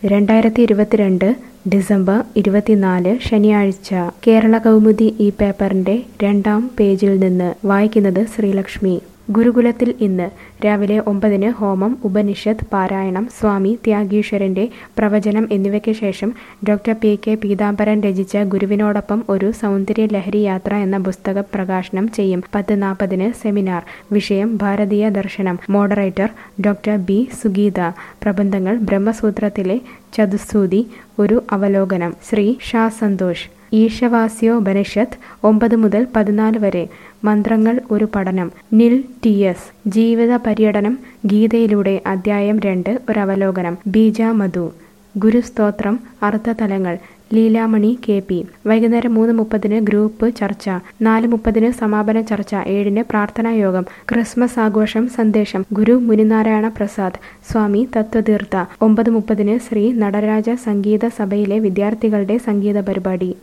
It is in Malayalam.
രണ്ടായിരത്തി ഇരുപത്തിരണ്ട് ഡിസംബർ ഇരുപത്തിനാല് ശനിയാഴ്ച കേരള കൗമുദി ഈ പേപ്പറിന്റെ രണ്ടാം പേജിൽ നിന്ന് വായിക്കുന്നത് ശ്രീലക്ഷ്മി ഗുരുകുലത്തിൽ ഇന്ന് രാവിലെ ഒമ്പതിന് ഹോമം ഉപനിഷത്ത് പാരായണം സ്വാമി ത്യാഗീശ്വരന്റെ പ്രവചനം എന്നിവയ്ക്ക് ശേഷം ഡോക്ടർ പി കെ പീതാംബരൻ രചിച്ച ഗുരുവിനോടൊപ്പം ഒരു സൗന്ദര്യ ലഹരി യാത്ര എന്ന പുസ്തക പ്രകാശനം ചെയ്യും പത്ത് നാൽപ്പതിന് സെമിനാർ വിഷയം ഭാരതീയ ദർശനം മോഡറേറ്റർ ഡോക്ടർ ബി സുഗീത പ്രബന്ധങ്ങൾ ബ്രഹ്മസൂത്രത്തിലെ ചതുസ്സൂതി ഒരു അവലോകനം ശ്രീ ഷാ സന്തോഷ് ഈശവാസ്യോപനിഷത്ത് ഒമ്പത് മുതൽ പതിനാല് വരെ മന്ത്രങ്ങൾ ഒരു പഠനം നിൽ ടി എസ് ജീവിത പര്യടനം ഗീതയിലൂടെ അധ്യായം രണ്ട് ഒരവലോകനം ബീജ മധു ഗുരുസ്തോത്രം അർത്ഥതലങ്ങൾ ലീലാമണി കെ പി വൈകുന്നേരം മൂന്ന് മുപ്പതിന് ഗ്രൂപ്പ് ചർച്ച നാല് മുപ്പതിന് സമാപന ചർച്ച ഏഴിന് പ്രാർത്ഥനാ യോഗം ക്രിസ്മസ് ആഘോഷം സന്ദേശം ഗുരു മുനിനാരായണ പ്രസാദ് സ്വാമി തത്വതീർത്ഥ ഒമ്പത് മുപ്പതിന് ശ്രീ നടരാജ സംഗീത സഭയിലെ വിദ്യാർത്ഥികളുടെ സംഗീത പരിപാടി